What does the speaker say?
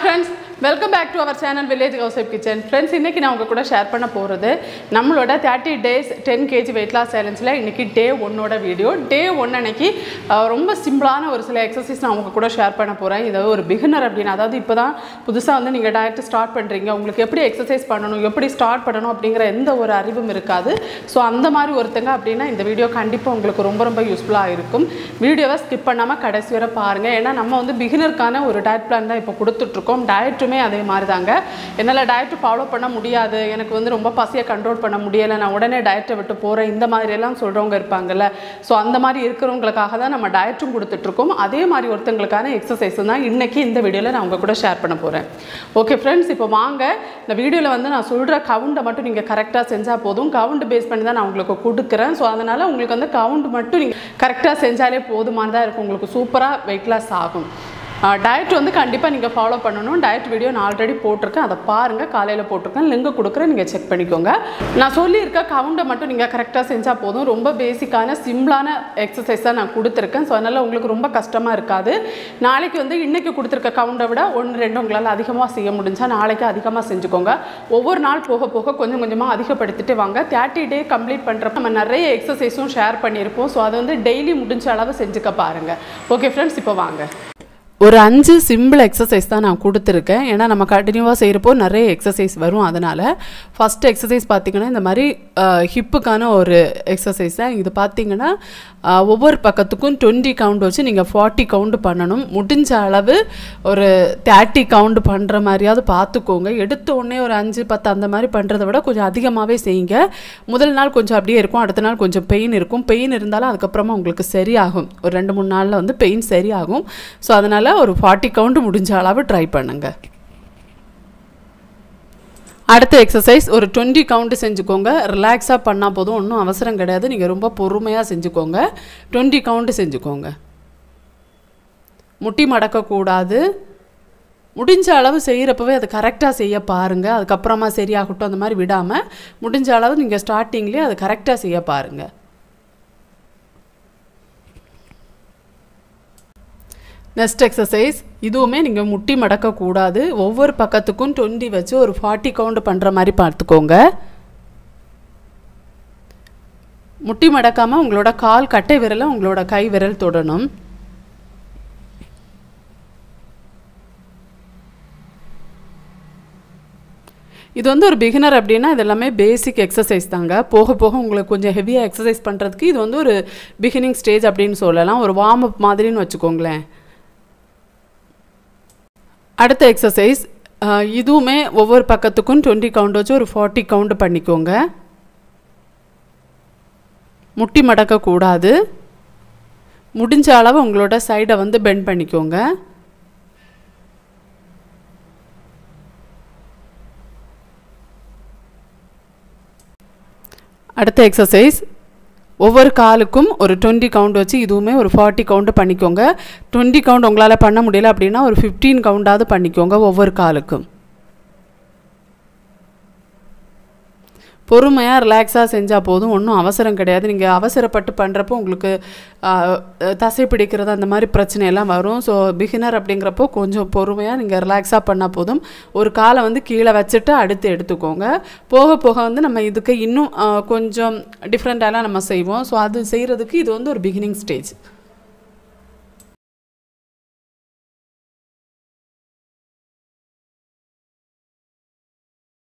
friends welcome back to our channel village கௌசப் kitchen friends இன்றைக்கி நான் உங்கள் கூட ஷேர் பண்ண போகிறது நம்மளோட thirty days ten KG weight loss சேலஞ்சில் இன்றைக்கி டே ஒன்னோட வீடியோ டே ஒன் அன்னைக்கு அஹ், ரொம்ப சிம்பிளான ஒரு சில எக்ஸசைஸ் நான் உங்கள் கூட ஷேர் பண்ண போகிறேன் இது ஒரு பிகினர் அப்படின்னு அதாவது இப்போ தான் புதுசாக வந்து நீங்கள் டயட் ஸ்டார்ட் பண்ணுறீங்க உங்களுக்கு எப்படி எக்ஸசைஸ் பண்ணணும் எப்படி ஸ்டார்ட் பண்ணணும் அப்படிங்கிற எந்த ஒரு அறிவும் இருக்காது ஸோ அந்த மாதிரி ஒருத்தங்க அப்படின்னா இந்த வீடியோ கண்டிப்பாக உங்களுக்கு ரொம்ப ரொம்ப யூஸ்ஃபுல்லாக இருக்கும் வீடியோவை ஸ்கிப் பண்ணாமல் கடைசி வரை பாருங்கள் ஏன்னா நம்ம வந்து பிகினருக்கான ஒரு டயட் பிளான் தான் இப்போ கொடுத்துட்ருக்கோம் டயட்டுமே அதே மாதிரி தாங்க என்னால் டயட்டு ஃபாலோ பண்ண முடியாது எனக்கு வந்து ரொம்ப பசியை கண்ட்ரோல் பண்ண முடியலை நான் உடனே டயட்டை விட்டு போகிறேன் இந்த மாதிரி எல்லாம் சொல்கிறவங்க இருப்பாங்கல்ல ஸோ அந்த மாதிரி இருக்கிறவங்களுக்காக தான் நம்ம டயட்டும் கொடுத்துட்ருக்கோம் அதே மாதிரி ஒருத்தங்களுக்கான எக்ஸசைஸும் தான் இன்றைக்கி இந்த வீடியோவில் நான் உங்கள் கூட ஷேர் பண்ண போகிறேன் ஓகே ஃப்ரெண்ட்ஸ் இப்போ வாங்க இந்த வீடியோவில் வந்து நான் சொல்கிற கவுண்டை மட்டும் நீங்கள் கரெக்டாக செஞ்சால் போதும் கவுண்ட் பேஸ் பண்ணி தான் நான் உங்களுக்கு கொடுக்குறேன் ஸோ அதனால் உங்களுக்கு வந்து கவுண்ட் மட்டும் நீங்கள் கரெக்டாக செஞ்சாலே போதுமானதாக இருக்கும் உங்களுக்கு சூப்பராக வெயிட் லாஸ் ஆகும் டயட் வந்து கண்டிப்பாக நீங்கள் ஃபாலோ பண்ணணும் டயட் வீடியோ நான் ஆல்ரெடி போட்டிருக்கேன் அதை பாருங்கள் காலையில் போட்டிருக்கேன் லிங்க் கொடுக்குறேன் நீங்கள் செக் பண்ணிக்கோங்க நான் சொல்லியிருக்க கவுண்டை மட்டும் நீங்கள் கரெக்டாக செஞ்சால் போதும் ரொம்ப பேசிக்கான சிம்பிளான எக்ஸசைஸ் தான் நான் கொடுத்துருக்கேன் ஸோ அதனால் உங்களுக்கு ரொம்ப கஷ்டமாக இருக்காது நாளைக்கு வந்து இன்றைக்கி கொடுத்துருக்க கவுண்டை விட ஒன்று ரெண்டு உங்களால் அதிகமாக செய்ய முடிஞ்சா நாளைக்கு அதிகமாக செஞ்சுக்கோங்க ஒவ்வொரு நாள் போக போக கொஞ்சம் கொஞ்சமாக அதிகப்படுத்திட்டு வாங்க தேர்ட்டி டே கம்ப்ளீட் பண்ணுறப்ப நம்ம நிறைய எக்ஸசைஸும் ஷேர் பண்ணியிருப்போம் ஸோ அதை வந்து டெய்லி முடிஞ்ச அளவு செஞ்சுக்க பாருங்கள் ஓகே ஃப்ரெண்ட்ஸ் இப்போ வாங்க ஒரு அஞ்சு சிம்பிள் எக்ஸசைஸ் தான் நான் கொடுத்துருக்கேன் ஏன்னா நம்ம கண்டினியூவாக செய்கிறப்போ நிறைய எக்ஸசைஸ் வரும் அதனால் ஃபஸ்ட் எக்ஸசைஸ் பார்த்திங்கன்னா இந்த மாதிரி ஹிப்புக்கான ஒரு எக்ஸசைஸ் தான் இது பார்த்திங்கன்னா அஹ், ஒவ்வொரு பக்கத்துக்கும் டுவெண்ட்டி கவுண்ட் வச்சு நீங்கள் ஃபார்ட்டி கவுண்ட் பண்ணணும் முடிஞ்ச அளவு ஒரு தேர்ட்டி கவுண்ட் பண்ணுற மாதிரியாவது பார்த்துக்கோங்க எடுத்த உடனே ஒரு அஞ்சு பத்து அந்த மாதிரி பண்ணுறத விட கொஞ்சம் அதிகமாகவே செய்யுங்க முதல் நாள் கொஞ்சம் அப்படியே இருக்கும் அடுத்த நாள் கொஞ்சம் பெயின் இருக்கும் பெயின் இருந்தாலும் அதுக்கப்புறமா உங்களுக்கு சரியாகும் ஒரு ரெண்டு மூணு நாளில் வந்து பெயின் சரியாகும் ஸோ அதனால் ஒரு ஃபார்ட்டி கவுண்ட் முடிஞ்ச அளவு ட்ரை பண்ணுங்கள் அடுத்த எக்ஸசைஸ் ஒரு டுவெண்ட்டி கவுண்ட் செஞ்சுக்கோங்க ரிலாக்ஸாக பண்ணால் போதும் ஒன்றும் அவசரம் கிடையாது நீங்கள் ரொம்ப பொறுமையாக செஞ்சுக்கோங்க டுவெண்ட்டி கவுண்ட் செஞ்சுக்கோங்க முட்டி மடக்கக்கூடாது முடிஞ்ச அளவு செய்கிறப்பவே அது கரெக்டாக செய்ய பாருங்கள் அதுக்கப்புறமா சரியாகட்டும் அந்த மாதிரி விடாமல் முடிஞ்ச அளவு நீங்கள் ஸ்டார்டிங்லேயே அது கரெக்டாக செய்ய பாருங்கள் நெக்ஸ்ட் எக்ஸசைஸ் இதுவுமே நீங்கள் முட்டி மடக்கக்கூடாது ஒவ்வொரு பக்கத்துக்கும் டுவெண்ட்டி வச்சு ஒரு ஃபார்ட்டி கவுண்ட் பண்ணுற மாதிரி பார்த்துக்கோங்க முட்டி மடக்காமல் உங்களோட கால் கட்டை விரலை உங்களோட கை விரல் தொடணும் இது வந்து ஒரு பிகினர் அப்படின்னா இது எல்லாமே பேசிக் எக்ஸசைஸ் தாங்க போக போக உங்களுக்கு கொஞ்சம் ஹெவியாக எக்ஸசைஸ் பண்ணுறதுக்கு இது வந்து ஒரு பிகினிங் ஸ்டேஜ் அப்படின்னு சொல்லலாம் ஒரு வார்ம் அப் மாதிரின்னு வச்சுக்கோங்களேன் அடுத்த எக்ஸசைஸ் இதுவுமே ஒவ்வொரு பக்கத்துக்கும் டுவெண்ட்டி கவுண்ட் வச்சு ஒரு ஃபார்ட்டி கவுண்ட் பண்ணிக்கோங்க முட்டி மடக்கக்கூடாது முடிஞ்ச அளவு உங்களோட சைடை வந்து பெண்ட் பண்ணிக்கோங்க அடுத்த எக்ஸசைஸ் ஒவ்வொரு காலுக்கும் ஒரு டுவெண்ட்டி கவுண்ட் வச்சு இதுவுமே ஒரு ஃபார்ட்டி கவுண்ட் பண்ணிக்கோங்க டுவெண்ட்டி கவுண்ட் உங்களால் பண்ண முடியல அப்படின்னா ஒரு ஃபிஃப்டீன் கவுண்டாவது பண்ணிக்கோங்க ஒவ்வொரு காலுக்கும் பொறுமையாக ரிலாக்ஸாக செஞ்சால் போதும் ஒன்றும் அவசரம் கிடையாது நீங்கள் அவசரப்பட்டு பண்ணுறப்போ உங்களுக்கு ஆஹ், தசை பிடிக்கிறது அந்த மாதிரி பிரச்சனையெல்லாம் வரும் ஸோ பிகினர் அப்படிங்கிறப்போ கொஞ்சம் பொறுமையாக நீங்கள் ரிலாக்ஸாக பண்ணால் போதும் ஒரு காலை வந்து கீழே வச்சுட்டு அடுத்து எடுத்துக்கோங்க போக போக வந்து நம்ம இதுக்கு இன்னும் ஆஹ், கொஞ்சம் டிஃப்ரெண்ட்டாலாம் நம்ம செய்வோம் ஸோ அது செய்கிறதுக்கு இது வந்து ஒரு பிகினிங் ஸ்டேஜ்